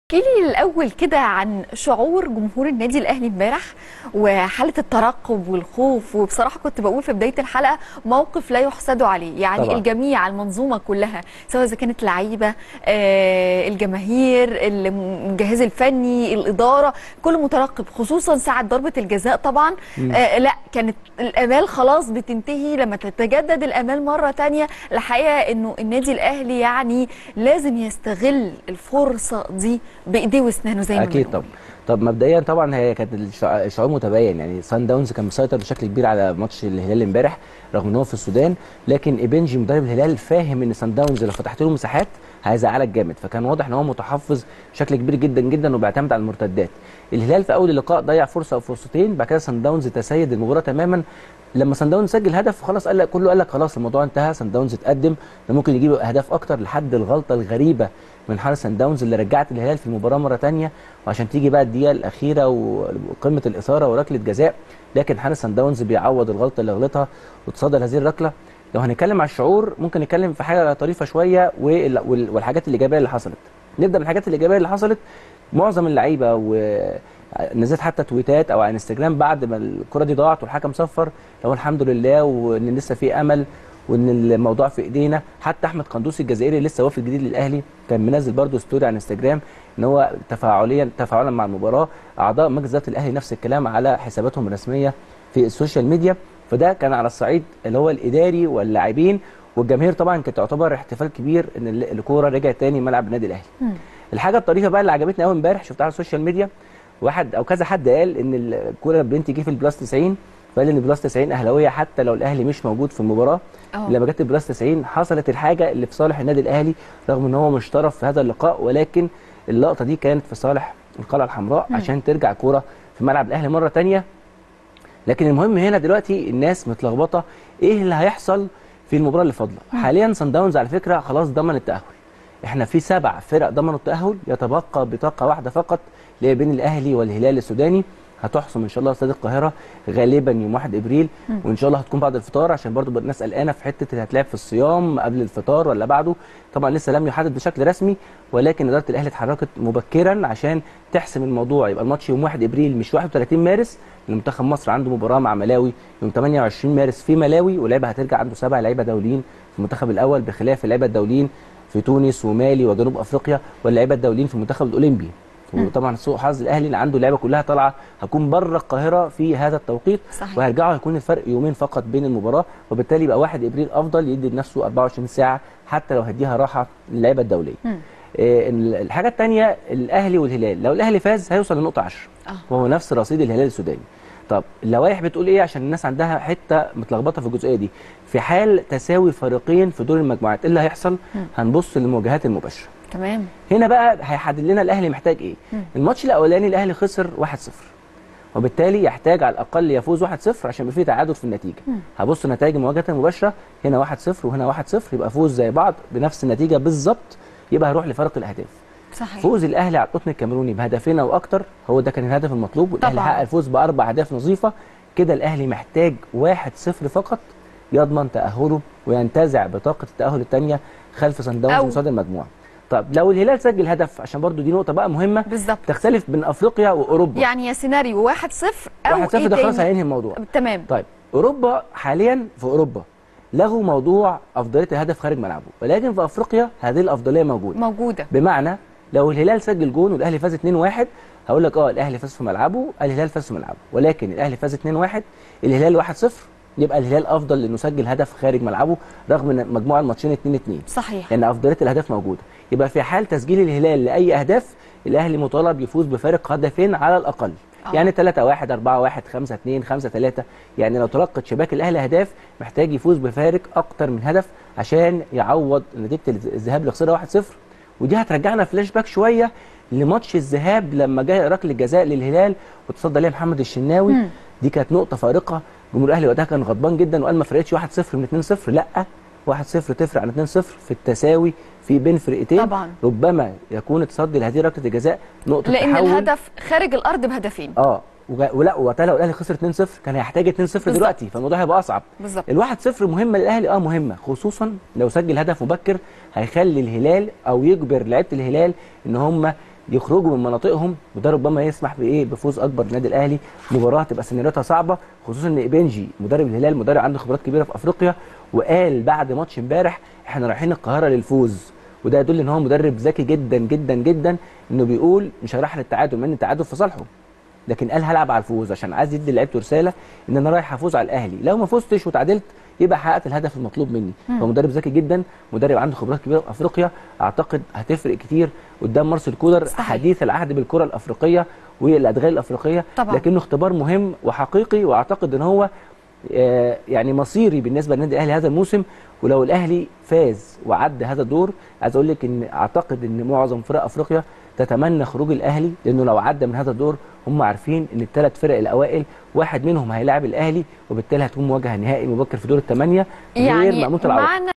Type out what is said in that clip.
احكيلي الاول كده عن شعور جمهور النادي الاهلي امبارح وحاله الترقب والخوف وبصراحه كنت بقول في بدايه الحلقه موقف لا يحسد عليه يعني طبعا. الجميع المنظومه كلها سواء اذا كانت لعيبه آه الجماهير الجهاز الفني الاداره كل مترقب خصوصا ساعه ضربه الجزاء طبعا آه لا كانت الامال خلاص بتنتهي لما تتجدد الامال مره تانية الحقيقه انه النادي الاهلي يعني لازم يستغل الفرصه دي بايديه واسنانه زي ما اكيد بنقول. طبعا طب مبدئيا طبعا هي كانت الشع- الشعور متباين يعني سان داونز كان مسيطر بشكل كبير على ماتش الهلال امبارح رغم ان هو في السودان لكن ايبنجي مدرب الهلال فاهم ان سان داونز لو فتحت له مساحات هيزعلك جامد فكان واضح ان هو متحفظ بشكل كبير جدا جدا وبيعتمد على المرتدات الهلال في اول اللقاء ضيع فرصه او فرصتين بعد كده سان داونز تسيد المباراه تماما لما سان داونز سجل هدف خلاص قال لك كله قال لك خلاص الموضوع انتهى سان داونز اتقدم ده ممكن يجيب اهداف اكتر لحد الغلطه الغريبه من حارس سان داونز اللي رجعت الهلال في المباراه مره ثانيه وعشان تيجي بقى الدقيقه الاخيره وقمه الاثاره وركله جزاء لكن حارس سان داونز بيعوض الغلطه اللي غلطها وتصدى هذه الركله لو هنتكلم على الشعور ممكن نتكلم في حاجه طريفه شويه وال- وال- والحاجات الايجابيه اللي حصلت نبدا بالحاجات الايجابيه اللي حصلت معظم اللعيبه ونزلت حتى تويتات او على انستجرام بعد ما الكره دي ضاعت والحكم صفر لو الحمد لله وان لسه في امل وان الموضوع في ايدينا حتى احمد قندوسي الجزائري لسه وافد جديد للاهلي كان منزل برده ستوري على انستجرام ان هو تفاعليا تفاعلا مع المباراه اعضاء مجلس اداره الاهلي نفس الكلام على حساباتهم الرسميه في السوشيال ميديا فده كان على الصعيد اللي هو الاداري واللاعبين والجماهير طبعا كانت تعتبر احتفال كبير ان ال- الكوره رجعت تاني ملعب النادي الاهلي الحاجه الطريفه بقى اللي عجبتني قوي امبارح شفتها على السوشيال ميديا واحد او كذا حد قال ان الكوره بنتي جه في البلاس 90 فقال ان البلاس 90 اهلاويه حتى لو الاهلي مش موجود في المباراه اه. لما جت البلاس 90 حصلت الحاجه اللي في صالح النادي الاهلي رغم ان هو مش طرف في هذا اللقاء ولكن اللقطه دي كانت في صالح القلعه الحمراء عشان ترجع كوره في ملعب الاهلي مره تانية لكن المهم هنا دلوقتي الناس متلخبطه ايه اللي هيحصل في المباراه اللي فاضله حاليا سان داونز على فكره خلاص ضمن التاهل احنا في سبع فرق ضمنوا التاهل يتبقى بطاقه واحده فقط اللي هي بين الاهلي والهلال السوداني هتحسم ان شاء الله استاد القاهره غالبا يوم 1 ابريل وان شاء الله هتكون بعد الفطار عشان برضو الناس قلقانه في حته اللي هتلعب في الصيام قبل الفطار ولا بعده طبعا لسه لم يحدد بشكل رسمي ولكن اداره الاهلي اتحركت مبكرا عشان تحسم الموضوع يبقى الماتش يوم 1 ابريل مش 31 مارس لأن منتخب مصر عنده مباراه مع ملاوي يوم 28 مارس في ملاوي واللعيبه هترجع عنده سبع لعيبه دوليين في المنتخب الاول بخلاف اللعيبه الدوليين في تونس ومالي وجنوب افريقيا واللعيبه الدوليين في المنتخب الاولمبي وطبعا سوء حظ الاهلي اللي عنده اللعيبه كلها طالعه هتكون بره القاهره في هذا التوقيت صحيح. وهيرجعوا هيكون الفرق يومين فقط بين المباراه وبالتالي يبقى 1 ابريل افضل يدي لنفسه 24 ساعه حتى لو هديها راحه للعيبه الدوليه. إيه الحاجه الثانيه الاهلي والهلال لو الاهلي فاز هيوصل لنقطه 10 آه. وهو نفس رصيد الهلال السوداني. طب اللوائح بتقول ايه عشان الناس عندها حته متلخبطه في الجزئيه دي في حال تساوي فريقين في دور المجموعات ايه اللي هيحصل هنبص للمواجهات المباشره تمام هنا بقى هيحدد لنا الاهلي محتاج ايه الماتش الاولاني الاهلي خسر 1-0 وبالتالي يحتاج على الاقل يفوز 1-0 عشان يبقى في تعادل في النتيجه هبص نتائج المواجهه المباشره هنا 1-0 وهنا 1-0 يبقى فوز زي بعض بنفس النتيجه بالظبط يبقى هيروح لفرق الاهداف صحيح فوز الاهلي على القطن الكاميروني بهدفين او اكتر هو ده كان الهدف المطلوب والاهلي طبعاً. حقق الفوز باربع اهداف نظيفه كده الاهلي محتاج 1-0 فقط يضمن تاهله وينتزع بطاقه التاهل الثانيه خلف سان داونز أو- وصاد المجموعه طب لو الهلال سجل هدف عشان برضو دي نقطه بقى مهمه بالظبط تختلف بين افريقيا واوروبا يعني يا سيناريو 1-0 او 1-0 ايه ده خلاص تاني؟ هينهي الموضوع تمام طيب اوروبا حاليا في اوروبا لغوا موضوع افضليه الهدف خارج ملعبه ولكن في افريقيا هذه الافضليه موجوده موجوده بمعنى لو الهلال سجل جون والاهلي فاز 2-1 هقول لك اه الاهلي فاز في ملعبه الهلال فاز في ملعبه ولكن الاهلي فاز 2-1 الهلال 1-0 يبقى الهلال افضل لانه سجل هدف خارج ملعبه رغم ان مجموع الماتشين 2-2 صحيح لان افضليه الاهداف موجوده يبقى في حال تسجيل الهلال لاي اهداف الاهلي مطالب يفوز بفارق هدفين على الاقل آه. يعني 3 1 4 1 5 2 5 3 يعني لو تلقت شباك الاهلي اهداف محتاج يفوز بفارق اكتر من هدف عشان يعوض نتيجه الذهاب اللي خسرها 1 0 ودي هترجعنا فلاش باك شويه لماتش الذهاب لما جاء ركله جزاء للهلال وتصدى ليها محمد الشناوي مم. دي كانت نقطه فارقه جمهور الاهلي وقتها كان غضبان جدا وقال ما فرقتش 1 0 من 2 0 لا 1 0 تفرق عن 2 0 في التساوي في بين فرقتين طبعاً. ربما يكون التصدي لهذه ركله الجزاء نقطه لان تحول الهدف خارج الارض بهدفين اه وجا- ولا وقتها لو الاهلي خسر 2-0 كان هيحتاج 2-0 بالظبط. دلوقتي فالموضوع هيبقى اصعب بالظبط الواحد صفر مهمه للاهلي اه مهمه خصوصا لو سجل هدف مبكر هيخلي الهلال او يجبر لعيبه الهلال ان هم يخرجوا من مناطقهم وده ربما يسمح بايه بفوز اكبر للنادي الاهلي مباراه تبقى سيناريوهاتها صعبه خصوصا ان ايبنجي مدرب الهلال مدرب عنده خبرات كبيره في افريقيا وقال بعد ماتش امبارح احنا رايحين القاهره للفوز وده يدل ان هو مدرب ذكي جدا جدا جدا انه بيقول مش هروح للتعادل مع ان التعادل في صالحه لكن قال هلعب على الفوز عشان عايز يدي لعيبته رساله ان انا رايح افوز على الاهلي لو ما فزتش وتعادلت يبقى حققت الهدف المطلوب مني هو مدرب ذكي جدا مدرب عنده خبرات كبيره في افريقيا اعتقد هتفرق كتير قدام مارسيل كولر صحيح. حديث العهد بالكره الافريقيه والادغال الافريقيه طبعا. لكنه اختبار مهم وحقيقي واعتقد ان هو آه، يعني مصيري بالنسبه للنادي الاهلي هذا الموسم ولو الاهلي فاز وعدى هذا الدور عايز اقول لك ان اعتقد ان معظم فرق افريقيا تتمنى خروج الاهلي لانه لو عدى من هذا الدور هم عارفين ان الثلاث فرق الاوائل واحد منهم هيلاعب الاهلي وبالتالي هتكون مواجهه نهائي مبكر في دور الثمانيه غير يعني مأمونة العوض معنا